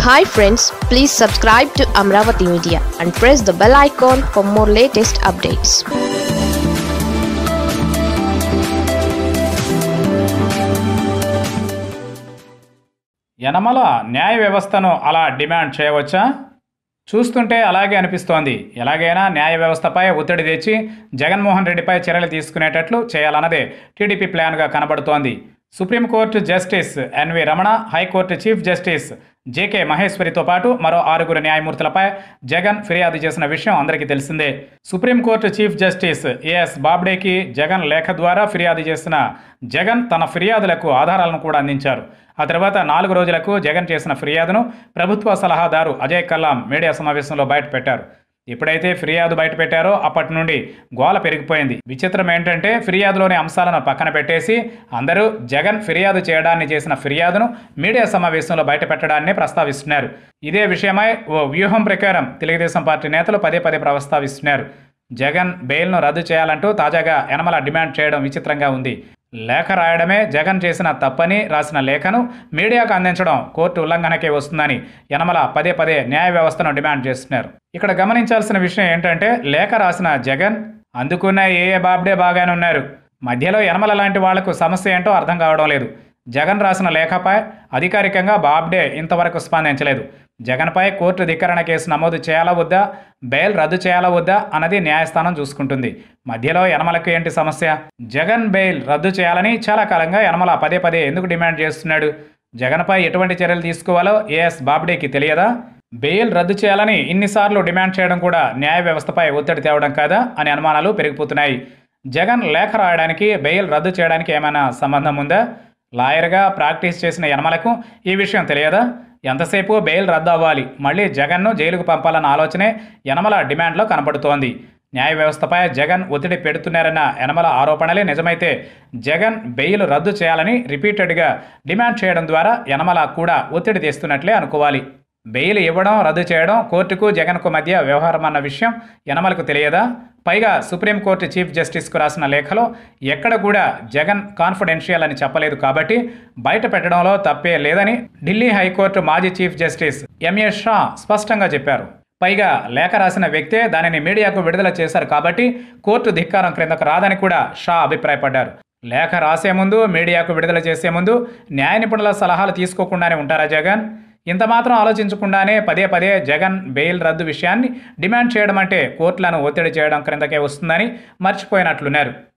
hi friends please subscribe to Amaravati media and press the bell icon for more latest updates Yanamala న్యాయ వ్యవస్థను అలా demand చేయవచ్చా చూస్తుంటే అలాగే అనిపిస్తోంది ఎలాగైనా న్యాయ వ్యవస్థపై ఒత్తిడి తెచ్చి జగన్మోహన్ రెడ్డిపై చర్యలు తీసుకునేటట్లు చేయాలన్నదే టీడీపీ ప్లాన్గా కనబడుతోంది supreme court justice NV Ramana high court chief justice JK మహేశ్వరితో పాటు మరో ఆరుగురు న్యాయమూర్తులపై జగన్ ఫిర్యాదు చేసిన విషయం అందరికీ తెలిసిందే సుప్రీంకోర్టు చీఫ్ జస్టిస్ ఏఎస్ బాబ్డేకి జగన్ లేఖ ద్వారా ఫిర్యాదు చేసిన జగన్ తన ఫిర్యాదులకు ఆధారాలను కూడా అందించారు ఆ తర్వాత నాలుగు రోజులకు జగన్ చేసిన ఫిర్యాదును ప్రభుత్వ సలహాదారు అజయ్ కల్లాం మీడియా సమావేశంలో బయటపెట్టారు ఎప్పుడైతే ఫిర్యాదు బయటపెట్టారో అప్పటి నుండి గోల పెరిగిపోయింది విచిత్రం ఏంటంటే ఫిర్యాదులోని అంశాలను పక్కన పెట్టేసి అందరూ జగన్ ఫిర్యాదు చేయడాన్ని చేసిన ఫిర్యాదును మీడియా సమావేశంలో బయటపెట్టడాన్ని ప్రస్తావిస్తున్నారు ఇదే విషయమై ఓ వ్యూహం ప్రకారం తెలుగుదేశం పార్టీ నేతలు పదే పదే ప్రస్తావిస్తున్నారు జగన్ బెయిల్ను రద్దు చేయాలంటూ తాజాగా యనమల డిమాండ్ చేయడం విచిత్రంగా ఉంది లేఖ రాయడమే జగన్ చేసిన తప్పని రాసిన లేఖను మీడియాకు అందించడం కోర్టు ఉల్లంఘనకే వస్తుందని యనమల పదే పదే న్యాయ వ్యవస్థను డిమాండ్ చేస్తున్నారు ఇక్కడ గమనించాల్సిన విషయం ఏంటంటే లేఖ రాసిన జగన్ అందుకున్న ఏ ఏ బాబ్డే బాగానే ఉన్నారు మధ్యలో యనమల లాంటి వాళ్లకు సమస్య ఏంటో అర్థం కావడం లేదు జగన్ రాసిన లేఖపై అధికారికంగా బాబ్డే ఇంతవరకు స్పందించలేదు జగన్పై కోర్టు ధిక్కరణ కేసు నమోదు చేయాలా వద్దా బెయిల్ రద్దు చేయాలా వద్దా అన్నది న్యాయస్థానం చూసుకుంటుంది మధ్యలో యనమలకు ఏంటి సమస్య జగన్ బెయిల్ రద్దు చేయాలని చాలా కాలంగా యనమల పదే పదే ఎందుకు డిమాండ్ చేస్తున్నాడు జగన్పై ఎటువంటి చర్యలు తీసుకోవాలో ఏఎస్ బాబ్డేకి తెలియదా బెయిల్ రద్దు చేయాలని ఇన్నిసార్లు డిమాండ్ చేయడం కూడా న్యాయ వ్యవస్థపై ఒత్తిడి తేవడం కాదా అనే అనుమానాలు పెరిగిపోతున్నాయి జగన్ లేఖ రాయడానికి బెయిల్ రద్దు చేయడానికి ఏమైనా సంబంధం ఉందా లాయర్గా ప్రాక్టీస్ చేసిన యనమలకు ఈ విషయం తెలియదా ఎంతసేపు బెయిల్ రద్దు అవ్వాలి మళ్ళీ జగన్ను జైలుకు పంపాలన్న ఆలోచనే యనమల డిమాండ్లో కనపడుతోంది న్యాయ వ్యవస్థపై జగన్ ఒత్తిడి పెడుతున్నారన్న యనమల ఆరోపణలే నిజమైతే జగన్ బెయిల్ రద్దు చేయాలని రిపీటెడ్గా డిమాండ్ చేయడం ద్వారా యనమల కూడా ఒత్తిడి తెస్తున్నట్లే అనుకోవాలి బెయిల్ ఇవ్వడం రద్దు చేయడం కోర్టుకు జగన్కు మధ్య వ్యవహారం అన్న విషయం యనమలకు తెలియదా పైగా సుప్రీంకోర్టు చీఫ్ జస్టిస్కు రాసిన లేఖలో ఎక్కడ కూడా జగన్ కాన్ఫిడెన్షియల్ అని చెప్పలేదు కాబట్టి బయట పెట్టడంలో తప్పే లేదని ఢిల్లీ హైకోర్టు మాజీ చీఫ్ జస్టిస్ ఎంఏ షా స్పష్టంగా చెప్పారు పైగా లేఖ రాసిన వ్యక్తే దానిని మీడియాకు విడుదల చేశారు కాబట్టి కోర్టు ధిక్కారం క్రిందకు రాదని కూడా షా అభిప్రాయపడ్డారు లేఖ రాసే ముందు మీడియాకు విడుదల చేసే ముందు న్యాయ నిపుణుల సలహాలు తీసుకోకుండానే ఉంటారా జగన్ ఇంత మాత్రం ఆలోచించకుండానే పదే పదే జగన్ బెయిల్ రద్దు విషయాన్ని డిమాండ్ చేయడం అంటే కోర్టులను ఒత్తిడి చేయడం క్రిందకే వస్తుందని మర్చిపోయినట్లున్నారు